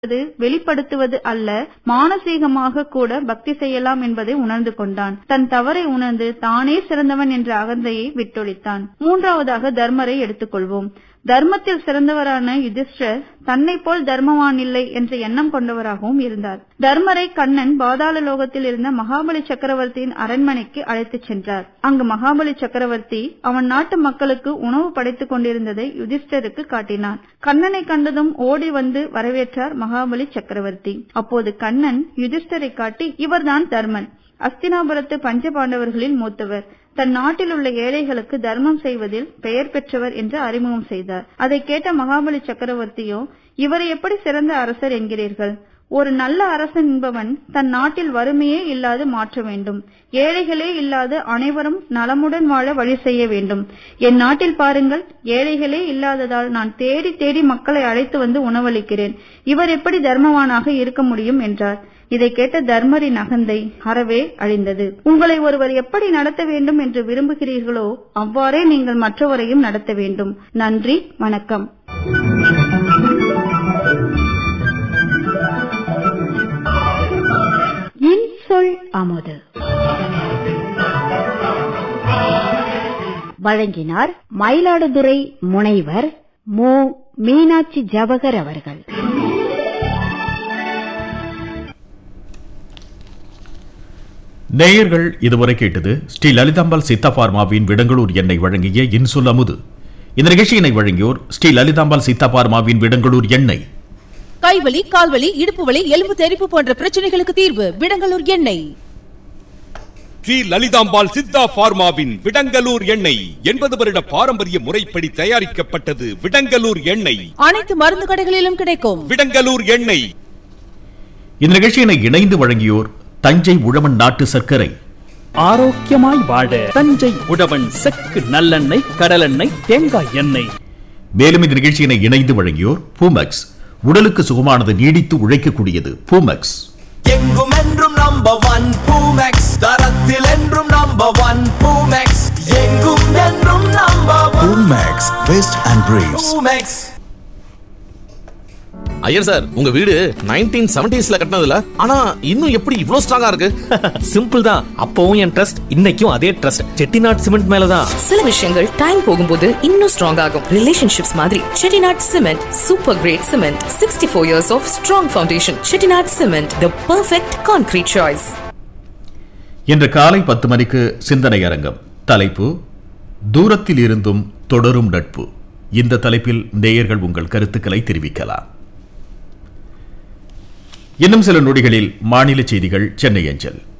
அது வெளிப்படுத்துவது அல்ல மானசீகமாக கூட பக்தி செய்யலாம் என்பதை உணர்ந்து கொண்டான் தன் தவறை உணர்ந்து தானே சிறந்தவன் என்ற அகந்தையை விட்டொழித்தான் மூன்றாவதாக தர்மரை எடுத்துக்கொள்வோம் தர்மத்தில் சிறந்தவரான யுதிஷ்டர் தன்னை போல் தர்மவான் இல்லை என்ற எண்ணம் கொண்டவராகவும் இருந்தார் தர்மரை கண்ணன் பாதாள லோகத்தில் இருந்த மகாபலி சக்கரவர்த்தியின் அரண்மனைக்கு அழைத்துச் சென்றார் அங்கு மகாபலி சக்கரவர்த்தி அவன் நாட்டு மக்களுக்கு உணவு படைத்துக் கொண்டிருந்ததை யுதிஷ்டருக்கு காட்டினான் கண்ணனை கண்டதும் ஓடி வந்து வரவேற்றார் மகாபலி சக்கரவர்த்தி அப்போது கண்ணன் யுதிஷ்டரை காட்டி இவர்தான் தர்மன் அஸ்தினாபுரத்து பஞ்சபாண்டவர்களில் மூத்தவர் தன் நாட்டில் உள்ள ஏழைகளுக்கு தர்மம் செய்வதில் பெயர் பெற்றவர் என்று அறிமுகம் செய்தார் அதை கேட்ட மகாபலி சக்கரவர்த்தியோ இவரை எப்படி சிறந்த அரசர் என்கிறீர்கள் ஒரு நல்ல அரசன் என்பவன் தன் நாட்டில் வறுமையே இல்லாது மாற்ற வேண்டும் ஏழைகளே இல்லாது அனைவரும் நலமுடன் வாழ வழி செய்ய வேண்டும் என் நாட்டில் பாருங்கள் ஏழைகளே இல்லாததால் நான் தேடி தேடி மக்களை அழைத்து வந்து உணவளிக்கிறேன் இவர் எப்படி தர்மவானாக இருக்க முடியும் என்றார் இதை கேட்ட தர்மரின் அகந்தை அறவே அழிந்தது உங்களை ஒருவர் எப்படி நடத்த வேண்டும் என்று விரும்புகிறீர்களோ அவ்வாறே நீங்கள் மற்றவரையும் நடத்த வேண்டும் நன்றி வணக்கம் இன்சொல் அமுது வழங்கினார் மயிலாடுதுறை முனைவர் மு மீனாட்சி ஜவகர் அவர்கள் நேயர்கள் இதுவரை கேட்டது ஸ்ரீ லலிதாம்பாள் சித்தா பார்மாவின் விடங்களூர் எண்ணெய் வழங்கிய இன்சொல் அமுது இந்த நிகழ்ச்சியினை வழங்கியோர் ஸ்ரீ லலிதாம்பாள் சித்தா பார்மாவின் விடங்களூர் எண்ணெய் கைவலி கால்வலி இடுப்பு வலி எலும்பு தெறிப்பு போன்ற பிரச்சனைகளுக்கு தீர்வு விடங்கலூர் எண்ணெய் ஸ்ரீ லலிதாம்பாள் சித்தா பார்மாவின் விடங்கலூர் எண்ணெய் எண்பது வருட பாரம்பரிய முறைப்படி தயாரிக்கப்பட்டது விடங்கலூர் எண்ணெய் அனைத்து மருந்து கடைகளிலும் கிடைக்கும் விடங்கலூர் எண்ணெய் இந்த நிகழ்ச்சியினை இணைந்து வழங்கியோர் தஞ்சை உழவன் நாட்டு சர்க்கரை ஆரோக்கியமாய் வாழ தஞ்சை உழவன் செக்கு நல்லெண்ணெய் கடலெண்ணெய் தேங்காய் எண்ணெய் மேலும் இந்த நிகழ்ச்சியினை இணைந்து வழங்கியோர் பூமெக்ஸ் உடலுக்கு சுகமானது நீடித்து உழைக்கக்கூடியது பூமெக்ஸ் எங்கும் என்றும் நம்பர் ஒன் பூமெக்ஸ் தரத்தில் என்றும் நம்பர் ஒன் பூமெக்ஸ் எங்கும் என்றும் number one Max, Vest and Briefs. Poomex Iyer sir உங்க வீடு நைன்டீன் செவன்டிஸ்ல கட்டினதுல ஆனா இன்னும் எப்படி இவ்ளோ ஸ்ட்ராங்கா இருக்கு சிம்பிள் தான் அப்பவும் என் ட்ரஸ்ட் இன்னைக்கும் அதே ட்ரஸ்ட் செட்டிநாட் சிமெண்ட் மேலதான் சில விஷயங்கள் டைம் போகும்போது இன்னும் ஸ்ட்ராங் ஆகும் ரிலேஷன்ஷிப்ஸ் மாதிரி Chettinad cement super grade cement sixty four years of strong foundation Chettinad cement the perfect concrete choice இன்று காலை பத்து மணிக்கு சிந்தனை அரங்கம் தலைப்பு தூரத்தில் இருந்தும் தொடரும் நட்பு இந்த தலைப்பில் நேயர்கள் உங்கள் கருத்துக்களை தெரிவிக்கலாம் இன்னும் சில நொடிகளில் மாநில செய்திகள் சென்னை அஞ்சல்